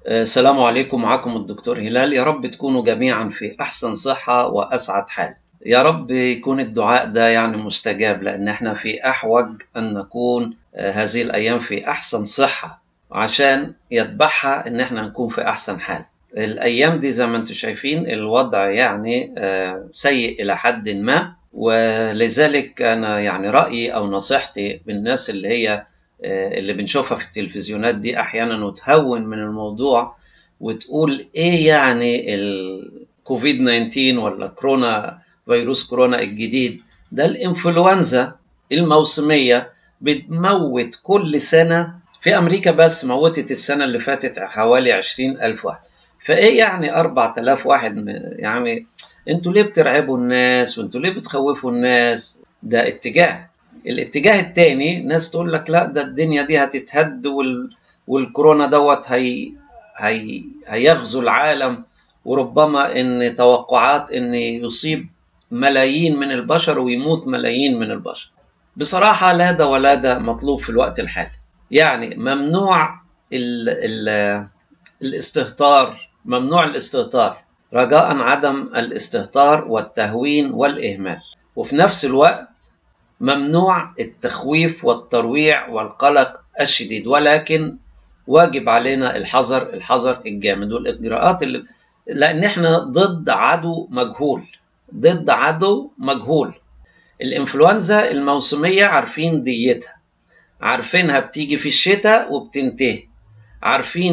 السلام عليكم معكم الدكتور هلال يا رب تكونوا جميعا في أحسن صحة وأسعد حال يا رب يكون الدعاء ده يعني مستجاب لأن احنا في أحوج أن نكون هذه الأيام في أحسن صحة عشان يتبعها أن احنا نكون في أحسن حال الأيام دي زي ما انتم شايفين الوضع يعني سيء إلى حد ما ولذلك أنا يعني رأيي أو نصيحتي بالناس اللي هي اللي بنشوفها في التلفزيونات دي احيانا وتهون من الموضوع وتقول ايه يعني الكوفيد 19 ولا كورونا فيروس كورونا الجديد ده الانفلونزا الموسميه بتموت كل سنه في امريكا بس موتت السنه اللي فاتت حوالي 20 الف واحد فايه يعني 4000 واحد يعني انتوا ليه بترعبوا الناس وانتوا ليه بتخوفوا الناس ده اتجاه الاتجاه الثاني ناس تقول لك لا ده الدنيا دي هتتهد وال... والكورونا دوت هي... هي... هيغزو العالم وربما ان توقعات ان يصيب ملايين من البشر ويموت ملايين من البشر بصراحة لا ده ولا ده مطلوب في الوقت الحالي يعني ممنوع ال... ال... الاستهتار ممنوع الاستهتار رجاء عدم الاستهتار والتهوين والإهمال وفي نفس الوقت ممنوع التخويف والترويع والقلق الشديد ولكن واجب علينا الحذر الحذر الجامد والاجراءات اللي لان احنا ضد عدو مجهول ضد عدو مجهول الانفلونزا الموسميه عارفين ديتها عارفينها بتيجي في الشتاء وبتنتهي عارفين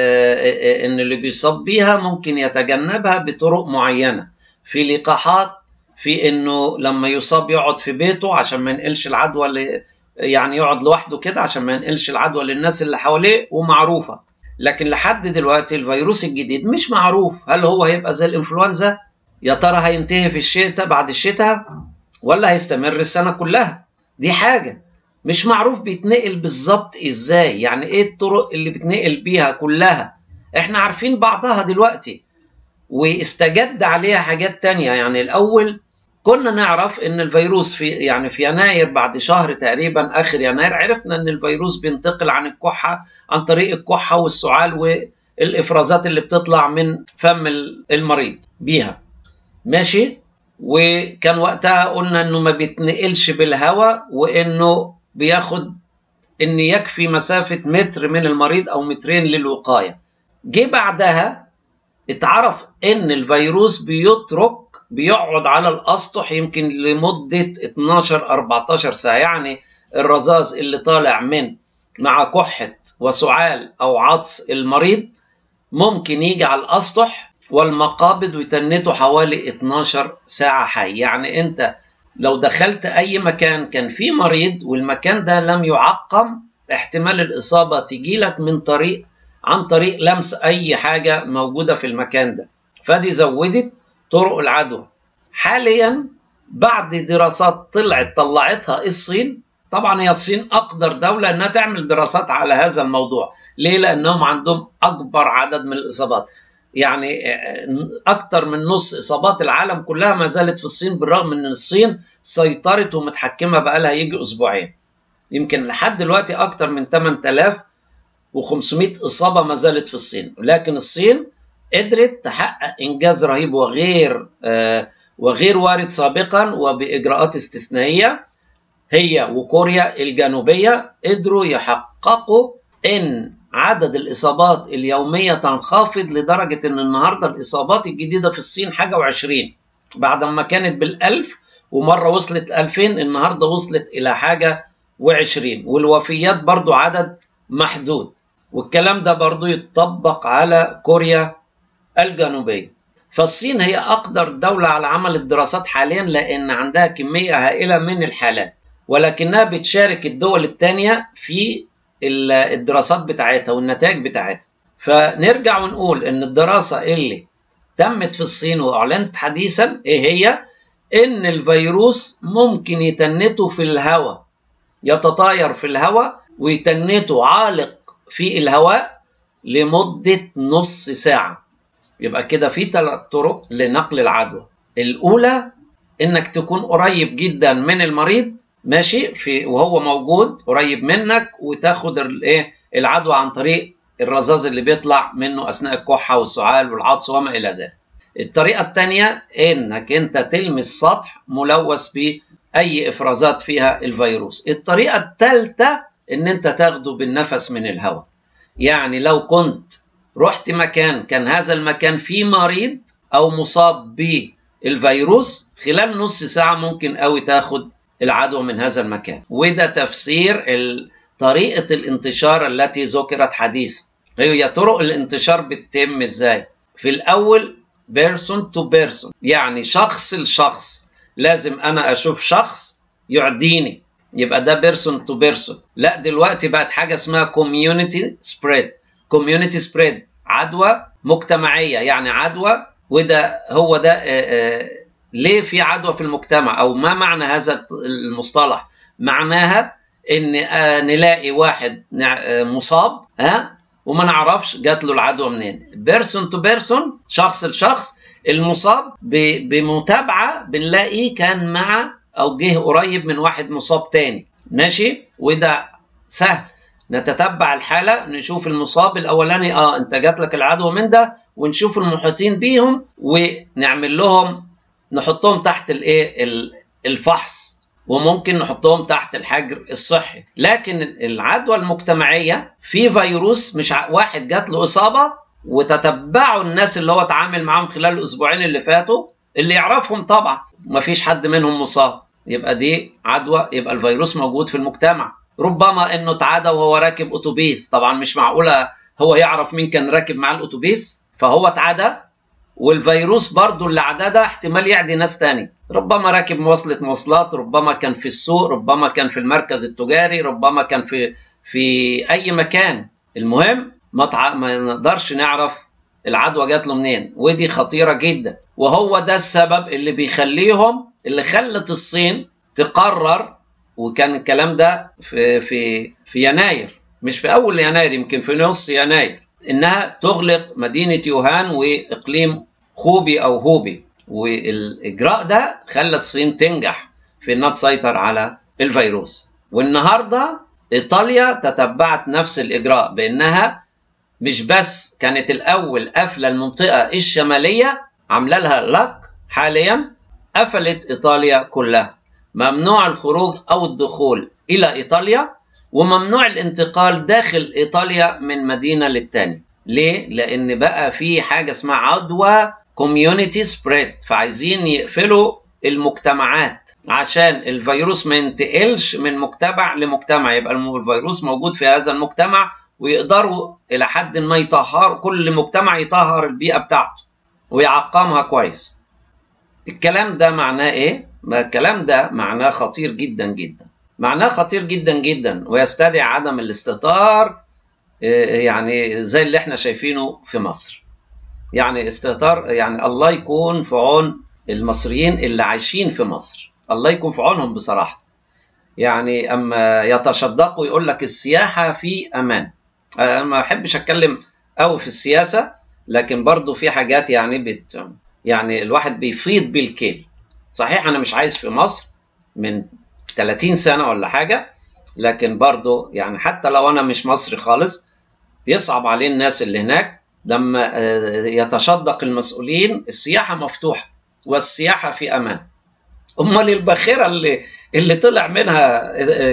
ان اللي بيصاب بيها ممكن يتجنبها بطرق معينه في لقاحات في انه لما يصاب يقعد في بيته عشان ما ينقلش العدوى اللي يعني يقعد لوحده كده عشان ما ينقلش العدوى للناس اللي حواليه ومعروفه لكن لحد دلوقتي الفيروس الجديد مش معروف هل هو هيبقى زي الانفلونزا يا ترى هينتهي في الشتاء بعد الشتاء ولا هيستمر السنه كلها دي حاجه مش معروف بيتنقل بالظبط ازاي يعني ايه الطرق اللي بتنقل بيها كلها احنا عارفين بعضها دلوقتي واستجد عليها حاجات تانية يعني الاول كنا نعرف ان الفيروس في يعني في يناير بعد شهر تقريبا اخر يناير عرفنا ان الفيروس بينتقل عن الكحه عن طريق الكحه والسعال والافرازات اللي بتطلع من فم المريض بيها ماشي وكان وقتها قلنا انه ما بيتنقلش بالهواء وانه بياخد ان يكفي مسافه متر من المريض او مترين للوقايه جه بعدها اتعرف ان الفيروس بيترك بيقعد على الاسطح يمكن لمده 12 14 ساعه يعني الرذاذ اللي طالع من مع كحه وسعال او عطس المريض ممكن يجي على الاسطح والمقابض ويتنته حوالي 12 ساعه حي يعني انت لو دخلت اي مكان كان فيه مريض والمكان ده لم يعقم احتمال الاصابه تجي لك من طريق عن طريق لمس اي حاجه موجوده في المكان ده فدي زودت طرق العدوى حاليا بعد دراسات طلعت طلعتها الصين طبعا هي الصين اقدر دوله انها تعمل دراسات على هذا الموضوع ليه لانهم عندهم اكبر عدد من الاصابات يعني اكتر من نص اصابات العالم كلها ما زالت في الصين بالرغم ان الصين سيطرت ومتحكمه بقالها يجي اسبوعين يمكن لحد دلوقتي اكتر من 8500 اصابه ما زالت في الصين لكن الصين قدرت تحقق انجاز رهيب وغير آه وغير وارد سابقا وباجراءات استثنائيه هي وكوريا الجنوبيه قدروا يحققوا ان عدد الاصابات اليوميه تنخفض لدرجه ان النهارده الاصابات الجديده في الصين حاجه وعشرين بعد ما كانت بالالف ومره وصلت 2000 النهارده وصلت الى حاجه وعشرين والوفيات برضو عدد محدود والكلام ده برضو يتطبق على كوريا الجنوبية فالصين هي أقدر دولة على عمل الدراسات حاليا لأن عندها كمية هائلة من الحالات ولكنها بتشارك الدول الثانية في الدراسات بتاعتها والنتائج بتاعتها فنرجع ونقول ان الدراسة اللي تمت في الصين واعلنت حديثا ايه هي ان الفيروس ممكن يتنته في الهواء يتطاير في الهواء ويتنته عالق في الهواء لمدة نص ساعة يبقى كده في ثلاث طرق لنقل العدوى الأولى إنك تكون قريب جدا من المريض ماشي في وهو موجود قريب منك وتاخد الايه العدوى عن طريق الرذاذ اللي بيطلع منه اثناء الكحه والسعال والعطس وما الى ذلك الطريقه الثانيه انك انت تلمس سطح ملوث باي افرازات فيها الفيروس الطريقه الثالثه ان انت تاخده بالنفس من الهواء يعني لو كنت رحت مكان كان هذا المكان فيه مريض او مصاب بالفيروس خلال نص ساعه ممكن قوي تاخد العدوى من هذا المكان وده تفسير طريقه الانتشار التي ذكرت حديثا هي طرق الانتشار بتتم ازاي في الاول بيرسون تو بيرسون يعني شخص لشخص لازم انا اشوف شخص يعديني يبقى ده بيرسون تو بيرسون لا دلوقتي بقت حاجه اسمها كوميونتي سبريد كوميونتي سبريد عدوى مجتمعيه يعني عدوى وده هو ده آآ آآ ليه في عدوى في المجتمع او ما معنى هذا المصطلح معناها ان آه نلاقي واحد آه مصاب ها وما نعرفش جات له العدوى منين بيرسون تو بيرسون شخص لشخص المصاب بمتابعه بنلاقيه كان مع او جه قريب من واحد مصاب تاني ماشي وده سهل نتتبع الحاله نشوف المصاب الاولاني اه انت جات لك العدوى من ده ونشوف المحيطين بيهم ونعمل لهم نحطهم تحت الايه الفحص وممكن نحطهم تحت الحجر الصحي لكن العدوى المجتمعيه في فيروس مش واحد جات له اصابه وتتبعوا الناس اللي هو اتعامل معاهم خلال الاسبوعين اللي فاتوا اللي يعرفهم طبعا مفيش حد منهم مصاب يبقى دي عدوى يبقى الفيروس موجود في المجتمع ربما انه اتعدى وهو راكب اتوبيس طبعا مش معقوله هو يعرف مين كان راكب معاه الاتوبيس فهو اتعدى والفيروس برضو اللي عدى ده احتمال يعدي ناس تاني ربما راكب مواصلة مواصلات ربما كان في السوق ربما كان في المركز التجاري ربما كان في في أي مكان المهم ما, تع... ما نقدرش نعرف العدوى جات له منين ودي خطيرة جدا وهو ده السبب اللي بيخليهم اللي خلت الصين تقرر وكان الكلام ده في في في يناير مش في اول يناير يمكن في نص يناير انها تغلق مدينه يوهان واقليم خوبي او هوبي والاجراء ده خلى الصين تنجح في انها تسيطر على الفيروس والنهارده ايطاليا تتبعت نفس الاجراء بانها مش بس كانت الاول قافله المنطقه الشماليه عامله لها لك حاليا قفلت ايطاليا كلها ممنوع الخروج او الدخول الى ايطاليا وممنوع الانتقال داخل ايطاليا من مدينه للتانيه ليه لان بقى في حاجه اسمها عدوى كوميونتي سبريد فعايزين يقفلوا المجتمعات عشان الفيروس ما ينتقلش من مجتمع لمجتمع يبقى الفيروس موجود في هذا المجتمع ويقدروا الى حد ما يطهروا كل مجتمع يطهر البيئه بتاعته ويعقمها كويس الكلام ده معناه ايه الكلام ده معناه خطير جدا جدا معناه خطير جدا جدا ويستدعي عدم الاستهتار يعني زي اللي احنا شايفينه في مصر يعني استهتار يعني الله يكون في عون المصريين اللي عايشين في مصر الله يكون في عونهم بصراحه يعني اما يتشدقوا يقول لك السياحه في امان انا ما بحبش اتكلم قوي في السياسه لكن برضو في حاجات يعني بت يعني الواحد بيفيض بالكيل صحيح انا مش عايز في مصر من 30 سنه ولا حاجه لكن برضو يعني حتى لو انا مش مصري خالص بيصعب عليه الناس اللي هناك لما يتشدق المسؤولين السياحه مفتوحه والسياحه في امان امال الباخره اللي اللي طلع منها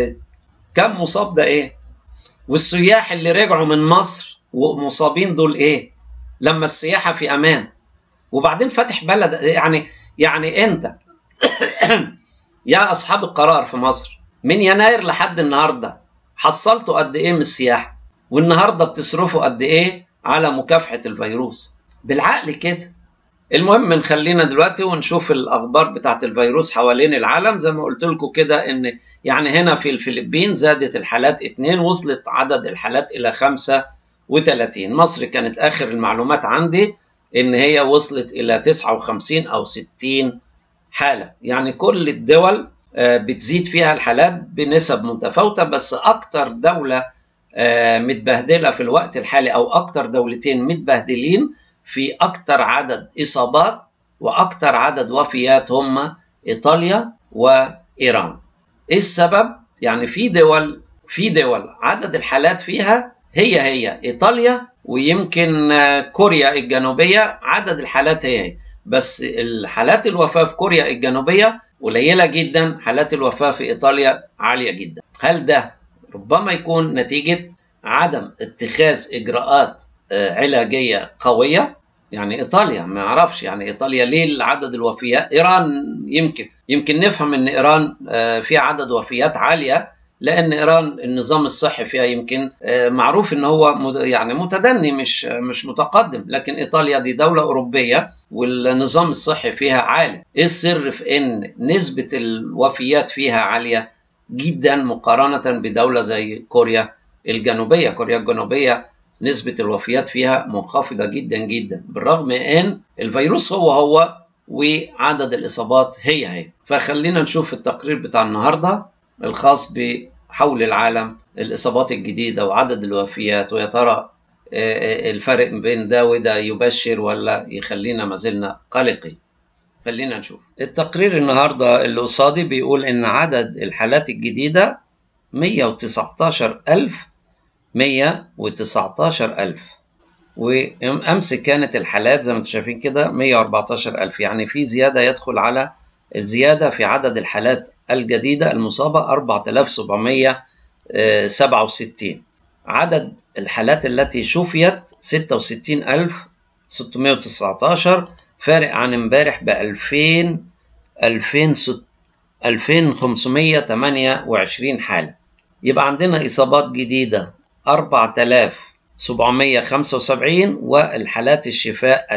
كم مصاب ده ايه والسياح اللي رجعوا من مصر ومصابين دول ايه لما السياحه في امان وبعدين فاتح بلد يعني يعني انت يا اصحاب القرار في مصر من يناير لحد النهارده حصلتوا قد ايه من السياحه والنهارده بتصرفوا قد ايه على مكافحه الفيروس بالعقل كده المهم نخلينا دلوقتي ونشوف الاخبار بتاعت الفيروس حوالين العالم زي ما قلت لكم كده ان يعني هنا في الفلبين زادت الحالات اتنين وصلت عدد الحالات الى 35 مصر كانت اخر المعلومات عندي ان هي وصلت الى 59 او 60 حاله يعني كل الدول بتزيد فيها الحالات بنسب متفاوته بس اكتر دوله متبهدله في الوقت الحالي او اكتر دولتين متبهدلين في اكتر عدد اصابات واكتر عدد وفيات هم ايطاليا وايران ايه السبب يعني في دول في دول عدد الحالات فيها هي هي إيطاليا ويمكن كوريا الجنوبية عدد الحالات هي هي بس الحالات الوفاة في كوريا الجنوبية قليلة جدا حالات الوفاة في إيطاليا عالية جدا هل ده ربما يكون نتيجة عدم اتخاذ إجراءات علاجية قوية يعني إيطاليا ما أعرفش يعني إيطاليا ليه عدد الوفيات إيران يمكن يمكن نفهم إن إيران فيها عدد وفيات عالية لان ايران النظام الصحي فيها يمكن معروف ان هو يعني متدني مش مش متقدم لكن ايطاليا دي دوله اوروبيه والنظام الصحي فيها عالي ايه السر في ان نسبه الوفيات فيها عاليه جدا مقارنه بدوله زي كوريا الجنوبيه كوريا الجنوبيه نسبه الوفيات فيها منخفضه جدا جدا بالرغم ان الفيروس هو هو وعدد الاصابات هي هي فخلينا نشوف التقرير بتاع النهارده الخاص بحول العالم الإصابات الجديدة وعدد الوفيات ويا ترى الفرق بين ده وده يبشر ولا يخلينا ما زلنا قلقين خلينا نشوف التقرير النهاردة اللي قصادي بيقول إن عدد الحالات الجديدة 119 ألف 119 ألف وأمس كانت الحالات زي ما انتم شايفين كده 114 ألف يعني في زيادة يدخل على الزيادة في عدد الحالات الجديدة المصابة 4767 عدد الحالات التي شفيت 66619 فارق عن امبارح ب 2000 2528 حالة يبقى عندنا إصابات جديدة 4775 والحالات الشفاء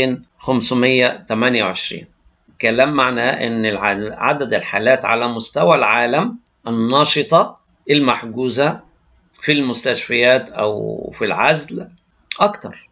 2528 كلام معناه ان عدد الحالات على مستوى العالم الناشطة المحجوزة في المستشفيات او في العزل اكتر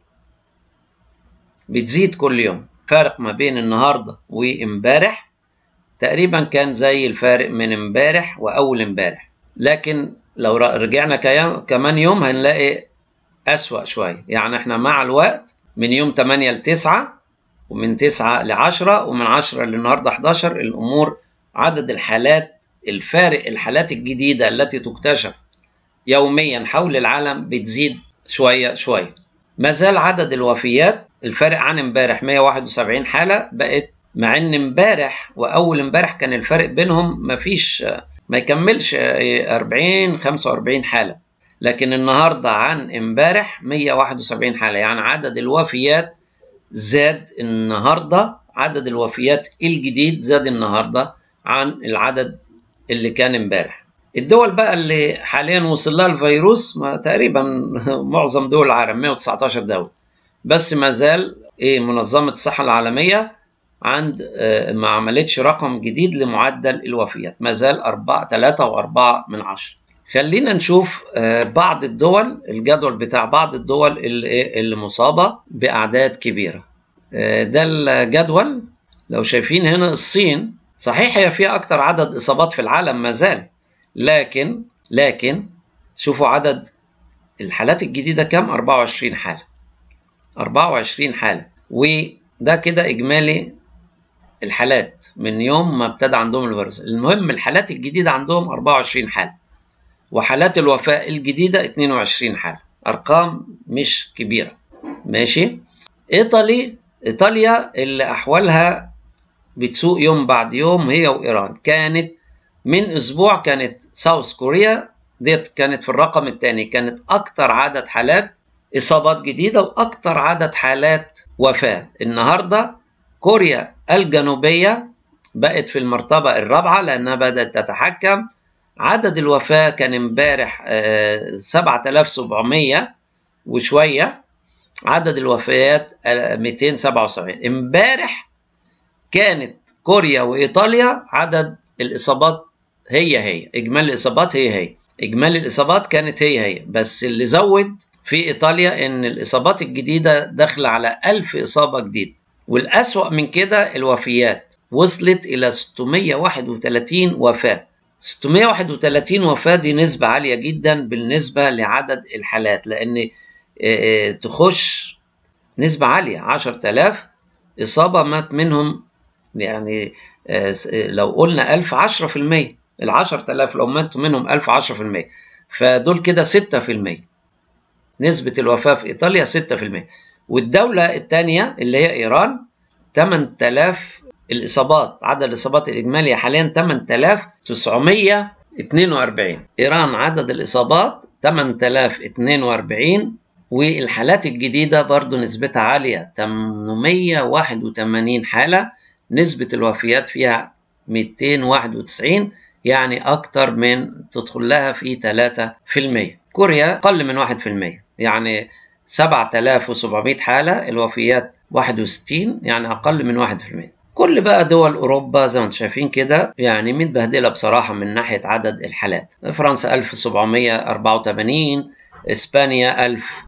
بتزيد كل يوم فارق ما بين النهاردة وامبارح تقريبا كان زي الفارق من امبارح واول امبارح لكن لو رجعنا كمان يوم هنلاقي أسوأ شوية يعني احنا مع الوقت من يوم 8 ل 9 ومن 9 ل 10 ومن 10 للنهارده 11 الامور عدد الحالات الفارق الحالات الجديده التي تكتشف يوميا حول العالم بتزيد شويه شويه ما زال عدد الوفيات الفارق عن امبارح 171 حاله بقت مع ان امبارح واول امبارح كان الفرق بينهم ما فيش ما يكملش 40 45 حاله لكن النهارده عن امبارح 171 حاله يعني عدد الوفيات زاد النهارده عدد الوفيات الجديد زاد النهارده عن العدد اللي كان امبارح الدول بقى اللي حاليا وصل لها الفيروس ما تقريبا معظم دول العالم 119 دولة بس ما زال ايه منظمة الصحة العالمية عند ما عملتش رقم جديد لمعدل الوفيات ما زال 4 3 و4 من 10 خلينا نشوف بعض الدول الجدول بتاع بعض الدول اللي, اللي مصابة بأعداد كبيرة ده الجدول لو شايفين هنا الصين صحيح هي فيها أكتر عدد إصابات في العالم ما زال لكن لكن شوفوا عدد الحالات الجديدة كام 24 حالة 24 حالة وده كده إجمالي الحالات من يوم ما ابتدى عندهم الفيروس المهم الحالات الجديدة عندهم 24 حالة وحالات الوفاة الجديدة 22 حالة أرقام مش كبيرة ماشي إيطالي إيطاليا اللي أحوالها بتسوق يوم بعد يوم هي وإيران كانت من أسبوع كانت ساوث كوريا ديت كانت في الرقم الثاني كانت أكتر عدد حالات إصابات جديدة وأكتر عدد حالات وفاة النهاردة كوريا الجنوبية بقت في المرتبة الرابعة لأنها بدأت تتحكم عدد الوفاة كان امبارح 7700 وشوية عدد الوفيات 277 امبارح كانت كوريا وإيطاليا عدد الإصابات هي هي إجمالي الإصابات هي هي إجمالي الإصابات كانت هي هي بس اللي زود في إيطاليا إن الإصابات الجديدة داخلة على 1000 إصابة جديدة والأسوأ من كده الوفيات وصلت إلى 631 وفاة 631 وفاة دي نسبة عالية جدا بالنسبة لعدد الحالات لأن تخش نسبة عالية 10000 إصابة مات منهم يعني لو قلنا 1000 10% ال 10000 لو ماتوا منهم 1000 10% فدول كده 6% نسبة الوفاة في إيطاليا 6% والدولة الثانية اللي هي إيران 8000 الإصابات عدد الإصابات الإجمالي حاليا 8942 إيران عدد الإصابات 8042 والحالات الجديدة برضو نسبتها عالية 881 حالة نسبة الوفيات فيها 291 يعني أكتر من تدخل لها في 3% كوريا أقل من 1% يعني 7700 حالة الوفيات 61 يعني أقل من 1% كل بقى دول أوروبا زي ما انتم شايفين كده يعني متبهدلة بصراحة من ناحية عدد الحالات فرنسا 1784 إسبانيا 1000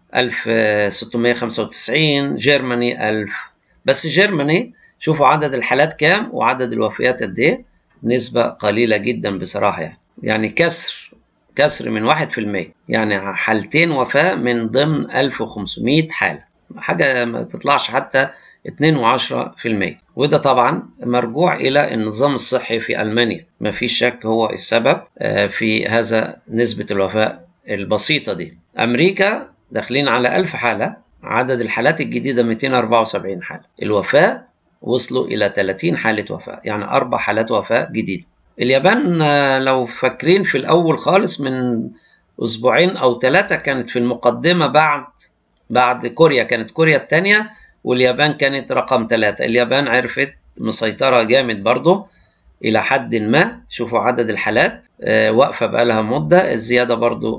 1695 جيرماني 1000 بس جيرماني شوفوا عدد الحالات كام وعدد الوفيات قد ايه نسبة قليلة جدا بصراحة يعني يعني كسر كسر من 1% يعني حالتين وفاة من ضمن 1500 حالة حاجة ما تطلعش حتى 2.10% وده طبعا مرجوع إلى النظام الصحي في ألمانيا ما فيش شك هو السبب في هذا نسبة الوفاة البسيطة دي أمريكا داخلين على 1000 حالة عدد الحالات الجديدة 274 حالة الوفاة وصلوا إلى 30 حالة وفاة يعني أربع حالات وفاة جديدة اليابان لو فاكرين في الأول خالص من أسبوعين أو ثلاثة كانت في المقدمة بعد بعد كوريا كانت كوريا الثانية واليابان كانت رقم ثلاثة اليابان عرفت مسيطرة جامد برضه إلى حد ما شوفوا عدد الحالات واقفة بقالها مدة الزيادة برضه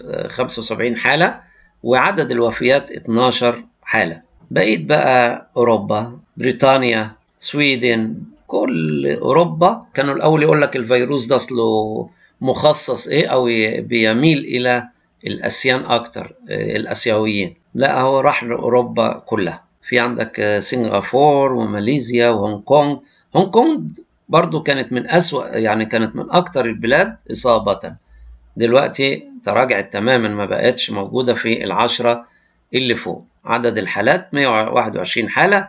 75 حالة وعدد الوفيات 12 حالة بقيت بقى أوروبا بريطانيا سويدن كل أوروبا كانوا الأول يقول لك الفيروس ده أصله مخصص إيه أو بيميل إلى الأسيان أكتر الأسيويين لا هو راح لأوروبا كلها في عندك سنغافور وماليزيا وهونج كونج هونج كونج برضو كانت من أسوأ يعني كانت من أكتر البلاد إصابة دلوقتي تراجعت تماما ما بقتش موجودة في العشرة اللي فوق عدد الحالات 121 حالة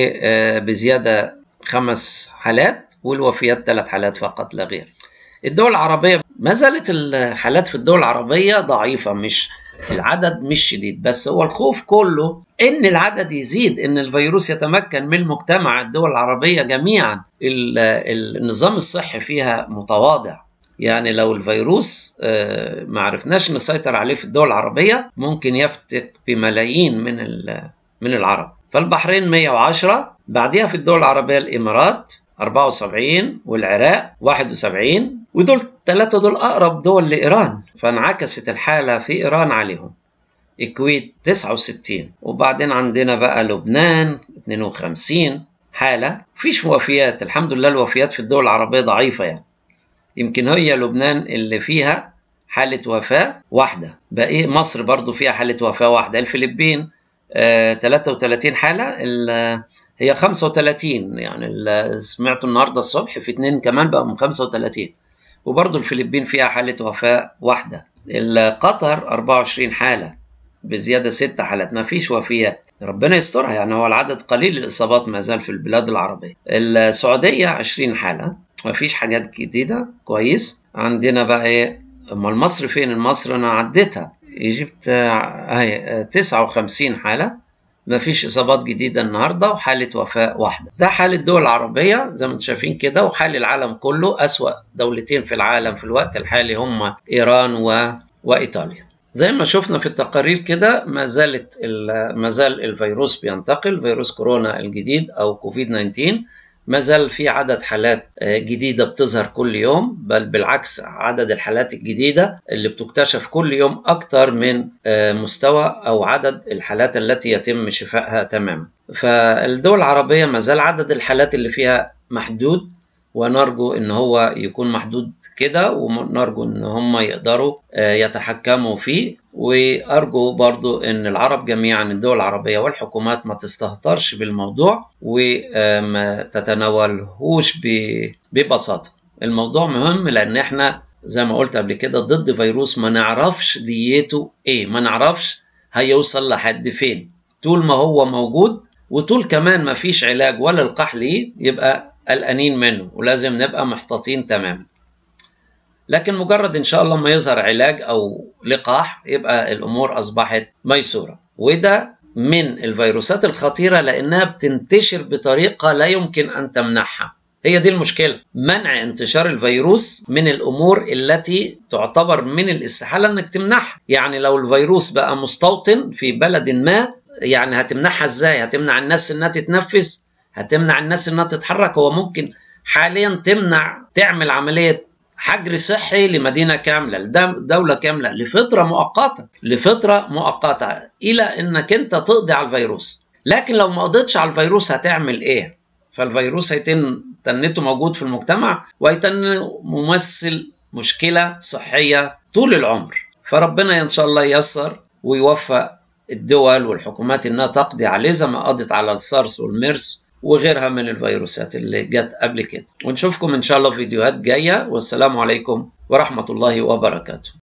وبزيادة خمس حالات والوفيات ثلاث حالات فقط لا غير الدول العربية ما زالت الحالات في الدول العربية ضعيفة مش العدد مش شديد بس هو الخوف كله ان العدد يزيد ان الفيروس يتمكن من المجتمع الدول العربية جميعا النظام الصحي فيها متواضع يعني لو الفيروس ما عرفناش نسيطر عليه في الدول العربية ممكن يفتك بملايين من من العرب فالبحرين 110 بعدها في الدول العربية الإمارات 74 والعراق 71 ودول ثلاثة دول أقرب دول لإيران فانعكست الحالة في إيران عليهم الكويت 69 وبعدين عندنا بقى لبنان 52 حالة فيش وفيات الحمد لله الوفيات في الدول العربية ضعيفة يعني يمكن هي لبنان اللي فيها حالة وفاة واحدة باقي مصر برضو فيها حالة وفاة واحدة الفلبين آه 33 حالة هي 35 يعني سمعت النهاردة الصبح في اتنين كمان بقوا من 35 وبرضو الفلبين فيها حالة وفاة واحدة قطر 24 حالة بزيادة ست حالات ما فيش وفيات ربنا يسترها يعني هو العدد قليل الإصابات ما زال في البلاد العربية السعودية 20 حالة ما فيش حاجات جديدة كويس عندنا بقى ايه امال مصر فين مصر انا عديتها ايجيبت اهي 59 حالة ما فيش اصابات جديدة النهاردة وحالة وفاة واحدة ده حال الدول العربية زي ما انتم شايفين كده وحال العالم كله اسوأ دولتين في العالم في الوقت الحالي هم ايران و... وايطاليا زي ما شفنا في التقارير كده ما زالت ما زال الفيروس بينتقل فيروس كورونا الجديد او كوفيد 19 ما زال في عدد حالات جديدة بتظهر كل يوم بل بالعكس عدد الحالات الجديدة اللي بتكتشف كل يوم أكتر من مستوى أو عدد الحالات التي يتم شفائها تماما فالدول العربية ما زال عدد الحالات اللي فيها محدود ونرجو ان هو يكون محدود كده ونرجو ان هم يقدروا يتحكموا فيه وارجو برضو ان العرب جميعا الدول العربيه والحكومات ما تستهترش بالموضوع وما تتناولهوش ببساطه الموضوع مهم لان احنا زي ما قلت قبل كده ضد فيروس ما نعرفش ديته ايه ما نعرفش هيوصل لحد فين طول ما هو موجود وطول كمان ما فيش علاج ولا لقاح ليه يبقى قلقانين منه ولازم نبقى محتاطين تماما لكن مجرد ان شاء الله ما يظهر علاج او لقاح يبقى الامور اصبحت ميسوره وده من الفيروسات الخطيره لانها بتنتشر بطريقه لا يمكن ان تمنعها هي دي المشكله منع انتشار الفيروس من الامور التي تعتبر من الاستحاله انك تمنعها يعني لو الفيروس بقى مستوطن في بلد ما يعني هتمنعها ازاي هتمنع الناس انها تتنفس هتمنع الناس انها تتحرك هو ممكن حاليا تمنع تعمل عمليه حجر صحي لمدينة كاملة لدولة كاملة لفترة مؤقتة لفترة مؤقتة إلى أنك أنت تقضي على الفيروس لكن لو ما قضيتش على الفيروس هتعمل إيه؟ فالفيروس هيتن تنته موجود في المجتمع وهيتن ممثل مشكلة صحية طول العمر فربنا إن شاء الله ييسر ويوفق الدول والحكومات إنها تقضي عليه زي ما قضت على السارس والميرس وغيرها من الفيروسات اللي جت قبل كده ونشوفكم ان شاء الله في فيديوهات جايه والسلام عليكم ورحمه الله وبركاته